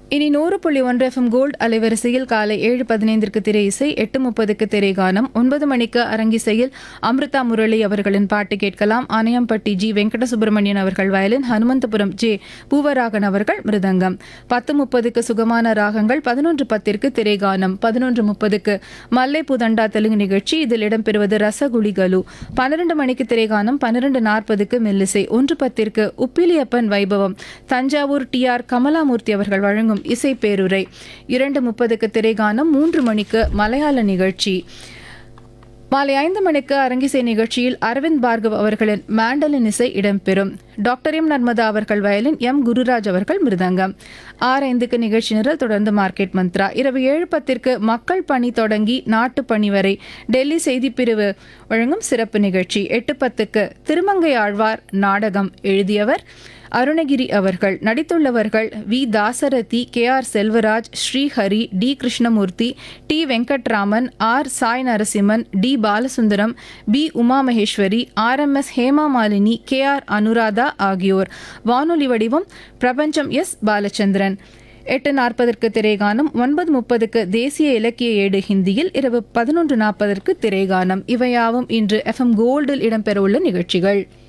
இனி நூறு புள்ளி ஒன்று எஃப்எம் கோல்டு அலைவரிசையில் காலை ஏழு பதினைந்திற்கு திரை இசை எட்டு முப்பதுக்கு திரைகானம் ஒன்பது மணிக்கு அரங்கிசையில் அமிர்தா முரளி அவர்களின் பாட்டு கேட்கலாம் ஆனையம்பட்டி ஜி வெங்கட சுப்பிரமணியன் அவர்கள் வயலின் ஹனுமந்தபுரம் ஜே பூவராகன் அவர்கள் மிருதங்கம் பத்து முப்பதுக்கு சுகமான ராகங்கள் பதினொன்று பத்திற்கு திரைகானம் பதினொன்று முப்பதுக்கு மல்லை புதண்டா தெலுங்கு நிகழ்ச்சி இதில் இடம்பெறுவது ரசகுலிகலு பன்னிரண்டு மணிக்கு திரைகானம் பன்னிரண்டு நாற்பதுக்கு மெல்லிசை ஒன்று பத்திற்கு உப்பிலியப்பன் வைபவம் தஞ்சாவூர் டி ஆர் கமலாமூர்த்தி அவர்கள் வழங்கும் இசை பேருரை இரண்டு முப்பதுக்கு திரைகானம் மூன்று மணிக்கு மலையாள நிகழ்ச்சி மாலை ஐந்து மணிக்கு அரங்கிசை நிகழ்ச்சியில் அரவிந்த் பார்கவ் அவர்களின் மேண்டலின் இசை இடம்பெறும் டாக்டர் எம் நர்மதா அவர்கள் வயலின் எம் குருராஜ் அவர்கள் மிருதங்கம் ஆறு ஐந்துக்கு நிகழ்ச்சி நிரல் தொடர்ந்து மார்க்கெட் மந்த்ரா இரவு ஏழு பத்திற்கு மக்கள் பணி தொடங்கி நாட்டு பணி வரை டெல்லி செய்திப்பிரிவு வழங்கும் சிறப்பு நிகழ்ச்சி எட்டு பத்துக்கு திருமங்கை ஆழ்வார் நாடகம் எழுதியவர் அருணகிரி அவர்கள் நடித்துள்ளவர்கள் V Dasarathi K R Selvaraj Srihari T Krishnamurthy T Venkatraman R Sai Narasimhan T Balasundaram P Umamaheswari R M S Hema Malini K R Anuradha ஆகியோர் வானொலி வடிவம் பிரபஞ்சம் எஸ் பாலச்சந்திரன் எட்டு நாற்பதற்கு திரைகானம் ஒன்பது முப்பதுக்கு தேசிய இலக்கிய ஏடு ஹிந்தியில் இரவு பதினொன்று நாற்பதற்கு திரைகானம் இவையாவும் இன்று எஃப்எம் கோல்டில் இடம்பெறவுள்ள நிகழ்ச்சிகள்